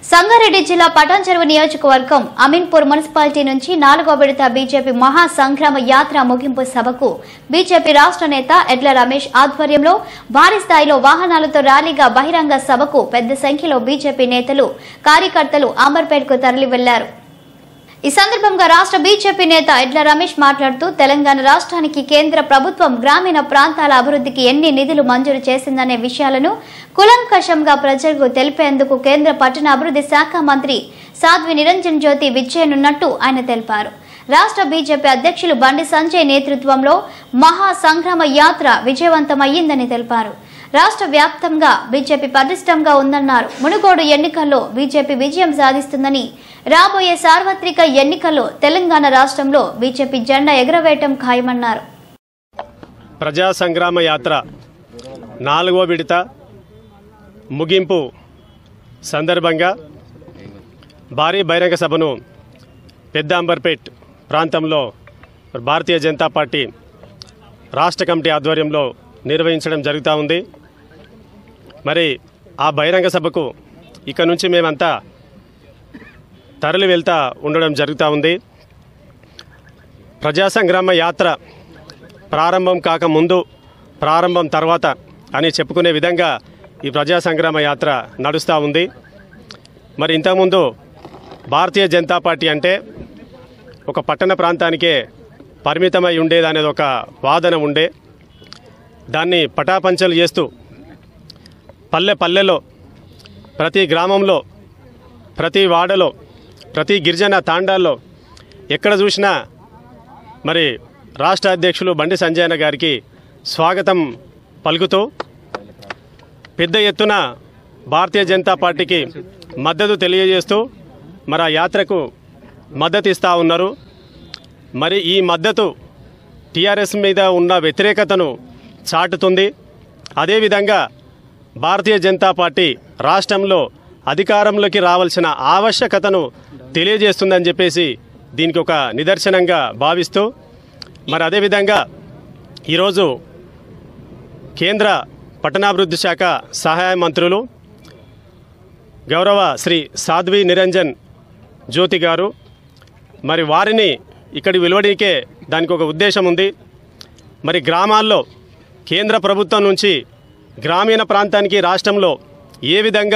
సంగారెడ్డి జిల్లా పటాన్చెరువు నియోజకవర్గం అమీన్పూర్ మున్సిపాలిటీ నుంచి నాలుగో విడత బీజేపీ మహా సంగ్రామ యాత్ర ముగింపు సభకు బీజేపీ రాష్ట్ర నేత ఎడ్ల రమేష్ ఆధ్వర్యంలో భారీ స్థాయిలో వాహనాలతో ర్యాలీగా బహిరంగ సభకు పెద్ద సంఖ్యలో బీజేపీ నేతలు కార్యకర్తలు అమర్పేట్కు తరలి వెళ్లారు ఈ సందర్భంగా రాష్ట్ర బీజేపీ నేత ఎడ్ల రమేష్ మాట్లాడుతూ తెలంగాణ రాష్ట్రానికి కేంద్ర ప్రభుత్వం గ్రామీణ ప్రాంతాల అభివృద్ధికి ఎన్ని నిధులు మంజూరు చేసిందనే విషయాలను కులంకషంగా ప్రజలకు తెలిపేందుకు కేంద్ర పట్టణ అభివృద్ధి శాఖ మంత్రి సాధ్వి నిరంజన్ జ్యోతి విచ్చేయనున్నట్టు ఆయన తెలిపారు రాష్ట్ర బీజేపీ అధ్యక్షులు బండి సంజయ్ నేతృత్వంలో మహా సంగ్రామ యాత్ర విజయవంతమయ్యిందని తెలిపారు రాష్ట్ర వ్యాప్తంగా బీజేపీ పటిష్టంగా ఉందన్నారు మునుగోడు ఎన్నికల్లో బీజేపీ విజయం సాధిస్తుందని రాబోయే సార్వత్రిక ఎన్నికల్లో తెలంగాణ రాష్ట్రంలో బీజేపీ జెండా ఎగరవేయటం ఖాయమన్నారు ప్రజా సంగ్రామ యాత్ర నాలుగో విడత ముగింపు సందర్భంగా భారీ బహిరంగ సభను పెద్ద అంబర్పేట్ ప్రాంతంలో భారతీయ జనతా పార్టీ రాష్ట్ర కమిటీ ఆధ్వర్యంలో నిర్వహించడం జరుగుతూ ఉంది మరి ఆ బహిరంగ సభకు ఇక నుంచి మేమంతా తరలి వెళ్తా ఉండడం జరుగుతూ ఉంది ప్రజా సంగ్రామ యాత్ర ప్రారంభం కాకముందు ప్రారంభం తర్వాత అని చెప్పుకునే విధంగా ఈ ప్రజా సంగ్రామ యాత్ర నడుస్తూ ఉంది మరి ఇంతకుముందు భారతీయ జనతా పార్టీ అంటే ఒక పట్టణ ప్రాంతానికే పరిమితమై ఉండేది అనేది ఒక వాదన ఉండే దాన్ని పటాపంచలు చేస్తూ పల్లె పల్లెలో ప్రతి గ్రామంలో ప్రతి వాడలో ప్రతి గిరిజన తాండాల్లో ఎక్కడ చూసినా మరి రాష్ట్ర అధ్యక్షులు బండి సంజయన గారికి స్వాగతం పలుకుతూ పెద్ద ఎత్తున భారతీయ జనతా పార్టీకి మద్దతు తెలియజేస్తూ మరి ఆ యాత్రకు మద్దతు ఇస్తూ ఉన్నారు మరి ఈ మద్దతు టీఆర్ఎస్ మీద ఉన్న వ్యతిరేకతను చాటుతుంది అదేవిధంగా భారతీయ జనతా పార్టీ రాష్ట్రంలో అధికారంలోకి రావాల్సిన ఆవశ్యకతను తెలియజేస్తుందని చెప్పేసి దీనికి ఒక నిదర్శనంగా భావిస్తూ మరి అదేవిధంగా ఈరోజు కేంద్ర పట్టణాభివృద్ధి శాఖ సహాయ మంత్రులు గౌరవ శ్రీ సాధ్వి నిరంజన్ జ్యోతి గారు మరి వారిని ఇక్కడి వెలువడికే దానికి ఒక ఉద్దేశం ఉంది మరి గ్రామాల్లో కేంద్ర ప్రభుత్వం నుంచి గ్రామీణ ప్రాంతానికి రాష్ట్రంలో ఏ విధంగా